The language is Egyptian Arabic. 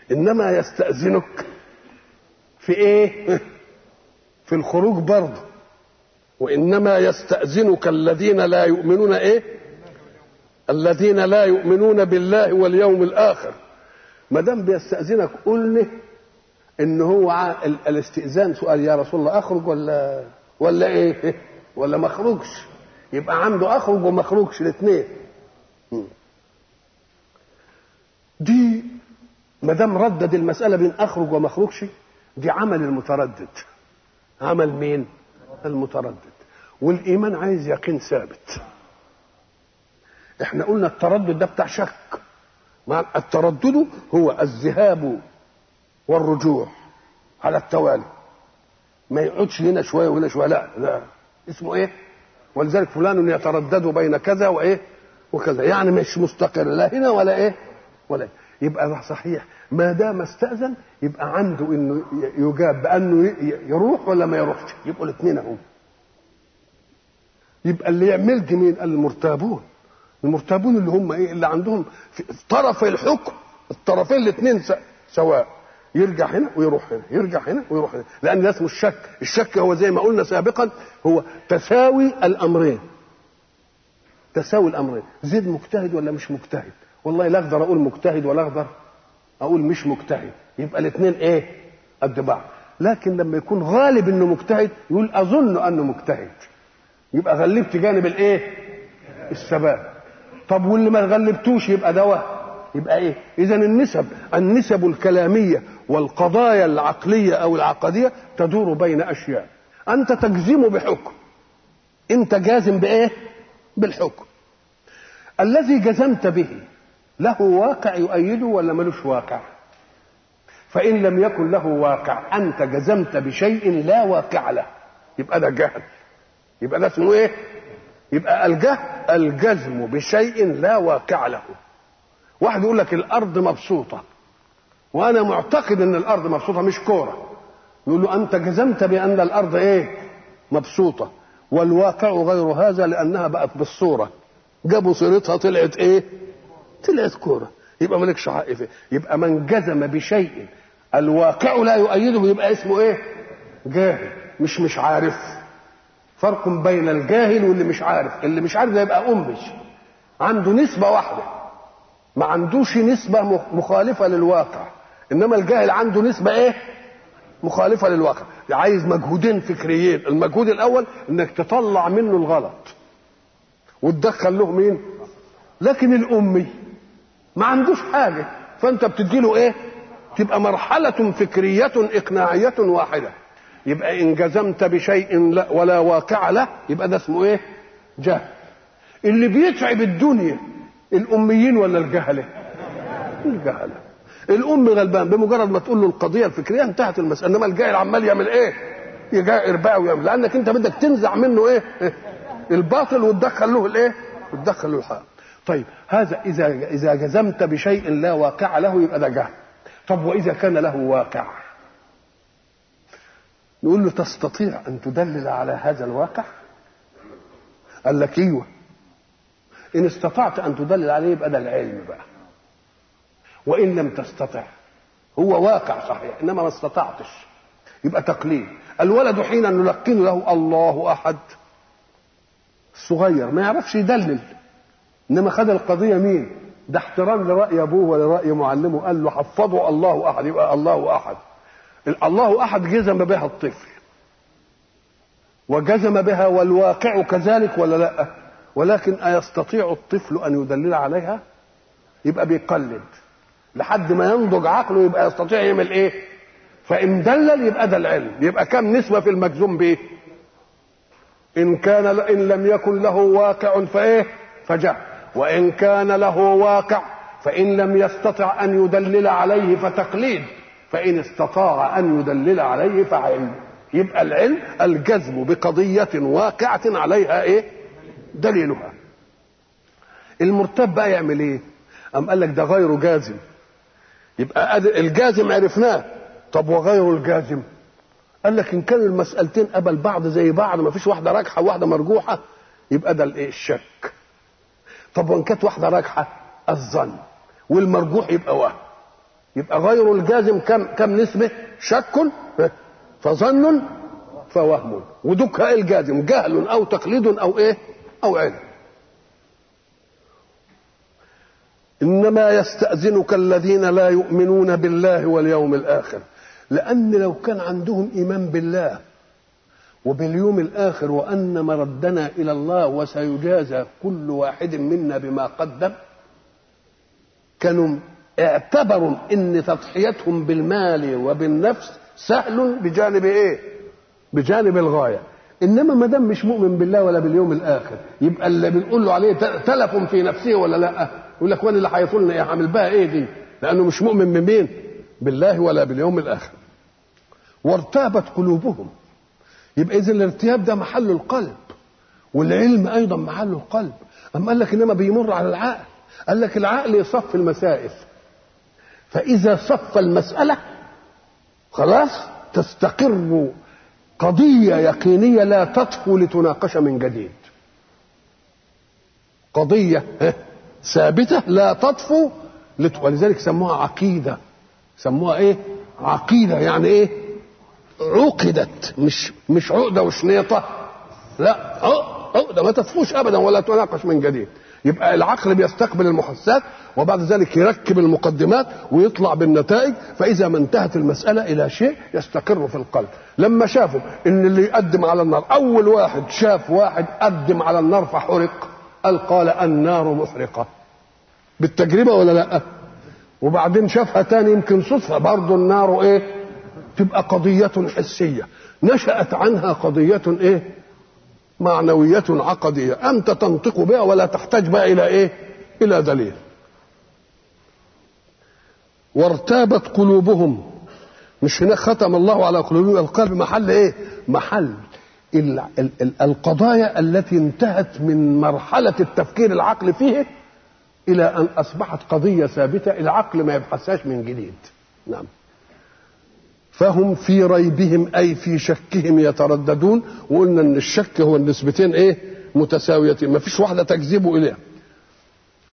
انما يستاذنك في ايه في الخروج برضه وانما يستاذنك الذين لا يؤمنون ايه الذين لا يؤمنون بالله واليوم الاخر ما دام بيستاذنك قل له ان هو ع- ال- الاستئذان سؤال يا رسول الله اخرج ولا ولا ايه ولا ما اخرجش يبقى عنده اخرج وما اخرجش الاثنين دي ما دام ردد المساله بين اخرج وما اخرجش دي عمل المتردد عمل مين المتردد والايمان عايز يقين ثابت احنا قلنا التردد ده بتاع شك مع التردد هو الذهاب والرجوع على التوالي ما يقعدش هنا شويه وهنا شويه لا لا اسمه ايه ولذلك فلان يتردد بين كذا وايه وكذا يعني مش مستقر لا هنا ولا ايه ولا إيه. يبقى ده صحيح ما دام استاذن يبقى عنده انه يجاب بانه ي- يروح ولا ما يروحش يبقوا الاثنين اهو يبقى اللي يعمل دي مين المرتابون المرتابون اللي هم ايه اللي عندهم في طرفي الحكم الطرفين الاثنين س- سواء يرجع هنا ويروح هنا يرجع هنا ويروح هنا لان ده اسمه الشك الشك هو زي ما قلنا سابقا هو تساوي الامرين تساوي الامرين زيد مجتهد ولا مش مجتهد والله لا اقدر اقول مجتهد ولا اقدر اقول مش مجتهد يبقى الاثنين ايه قد بعض لكن لما يكون غالب انه مجتهد يقول اظن انه مجتهد يبقى غلبت جانب الايه الثبات طب واللي ما غلبتوش يبقى دواء يبقى ايه اذا النسب النسب الكلاميه والقضايا العقليه او العقديه تدور بين اشياء انت تجزم بحكم انت جازم بايه بالحكم الذي جزمت به له واقع يؤيده ولا ملوش واقع فإن لم يكن له واقع أنت جزمت بشيء لا واقع له يبقى ده جهل يبقى ده اسمه إيه؟ يبقى الجهل الجزم بشيء لا واقع له واحد يقول لك الأرض مبسوطة وأنا معتقد أن الأرض مبسوطة مش كورة يقول له أنت جزمت بأن الأرض إيه؟ مبسوطة والواقع غير هذا لأنها بقت بالصورة جابوا صورتها طلعت إيه؟ طلعت كورة يبقى مالكش حق فيه يبقى من جزم بشيء الواقع لا يؤيده يبقى اسمه ايه جاهل مش مش عارف فرق بين الجاهل واللي مش عارف اللي مش عارف ده يبقى أمش عنده نسبة واحدة ما عندوش نسبة مخالفة للواقع إنما الجاهل عنده نسبة إيه مخالفة للواقع عايز مجهودين فكريين المجهود الأول إنك تطلع منه الغلط وتدخل له مين لكن الأمي ما عندوش حاجة فأنت بتديله إيه تبقى مرحلة فكرية إقناعية واحدة يبقى إن جزمت بشيء لا ولا واقع له يبقى ده اسمه إيه جهل اللي بيتعب الدنيا الأميين ولا الجهلة الجهلة الأم غلبان بمجرد ما تقول له القضية الفكرية انتهت المسألة إنما الجاهل عمال يعمل إيه يجائر بقى ويعمل لأنك أنت بدك تنزع منه إيه, إيه؟ الباطل وتدخل له الإيه وتدخل له الحق طيب هذا إذا إذا جزمت بشيء لا واقع له يبقى ده جهل طب وإذا كان له واقع نقول له تستطيع أن تدلل على هذا الواقع قال لك ايوه ان استطعت ان تدلل عليه يبقى ده العلم بقى وان لم تستطع هو واقع صحيح انما ما استطعتش يبقى تقليد الولد حين نلقن له الله احد الصغير ما يعرفش يدلل انما خد القضيه مين ده احترام لراي ابوه ولراي معلمه قال له حفظوا الله احد يبقى الله احد الله احد جزم بها الطفل وجزم بها والواقع كذلك ولا لا ولكن أيستطيع الطفل أن يدلل عليها يبقى بيقلد لحد ما ينضج عقله يبقى يستطيع يعمل ايه فإن دلل يبقى ده العلم يبقى كم نسبة في المجزوم به إن كان إن لم يكن له واقع فإيه فجهل وإن كان له واقع فإن لم يستطع أن يدلل عليه فتقليد فإن استطاع أن يدلل عليه فعلم يبقى العلم الجزم بقضية واقعة عليها ايه دليلها المرتب بقى يعمل ايه أم قال لك ده غير جازم يبقى الجازم عرفناه طب وغير الجازم قال لك ان كان المسألتين قبل بعض زي بعض ما فيش واحدة راجحة وواحدة مرجوحة يبقى ده الايه الشك طب وان كانت واحدة راجحة الظن والمرجوح يبقى وهم يبقى غير الجازم كم كم نسبة شك فظن فوهم ودك الجازم جهل أو تقليد أو إيه أو علم إنما يستأذنك الذين لا يؤمنون بالله واليوم الآخر لأن لو كان عندهم إيمان بالله وباليوم الآخر وأن مردنا إلى الله وسيجازى كل واحد منا بما قدم كانوا اعتبروا ان تضحيتهم بالمال وبالنفس سهل بجانب ايه بجانب الغايه انما ما دام مش مؤمن بالله ولا باليوم الاخر يبقى اللي بنقول له عليه تلف في نفسه ولا لا يقول لك وانا اللي هيطولنا ايه عامل بها ايه دي لانه مش مؤمن بمين بالله ولا باليوم الاخر وارتابت قلوبهم يبقى اذا الارتياب ده محل القلب والعلم ايضا محل القلب اما قال لك انما بيمر على العقل قال لك العقل يصف المسائل فإذا صف المسألة خلاص تستقر قضية يقينية لا تطفو لتناقش من جديد قضية ثابتة لا تطفو لت... ولذلك سموها عقيدة سموها ايه عقيدة يعني ايه عقدت مش مش عقدة وشنيطة لا عقدة ما تطفوش ابدا ولا تناقش من جديد يبقى العقل بيستقبل المحسات وبعد ذلك يركب المقدمات ويطلع بالنتائج فاذا ما انتهت المساله الى شيء يستقر في القلب لما شافوا ان اللي يقدم على النار اول واحد شاف واحد قدم على النار فحرق قال قال النار محرقه بالتجربه ولا لا وبعدين شافها تاني يمكن صدفه برضه النار ايه تبقى قضيه حسيه نشات عنها قضيه ايه معنوية عقدية أنت تنطق بها ولا تحتاج بها إلى إيه إلى دليل وارتابت قلوبهم مش هناك ختم الله على قلوبهم القلب محل ايه محل ال ال ال القضايا التي انتهت من مرحلة التفكير العقل فيه إلى أن أصبحت قضية ثابتة العقل ما يبحثهاش من جديد نعم فهم في ريبهم أي في شكهم يترددون وقلنا أن الشك هو النسبتين إيه متساويتين ما فيش واحدة تجذب إليها